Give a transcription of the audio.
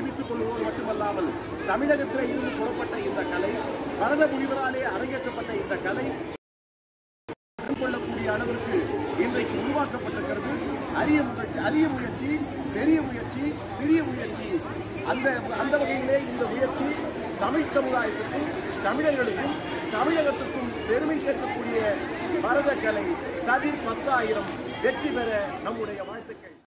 தெரிவித்துக் கொள்வோர் மட்டுமல்லாமல் தமிழகத்தில் இருந்து புறப்பட்ட இந்த கலை பரத முனிவராலே அரங்கேற்றப்பட்ட இந்த கலை கொள்ளக்கூடிய அளவிற்கு இன்றைக்கு உருவாக்கப்பட்டிருக்கிறது அரிய முயற்சி அரிய முயற்சி பெரிய முயற்சி சிறிய முயற்சி அந்த அந்த வகையிலே இந்த முயற்சி தமிழ் சமுதாயத்துக்கும் தமிழர்களுக்கும் தமிழகத்துக்கும் பெருமை சேர்க்கக்கூடிய பரத கலை சதி பத்தாயிரம் வெற்றி பெற நம்முடைய வாழ்த்துக்கள்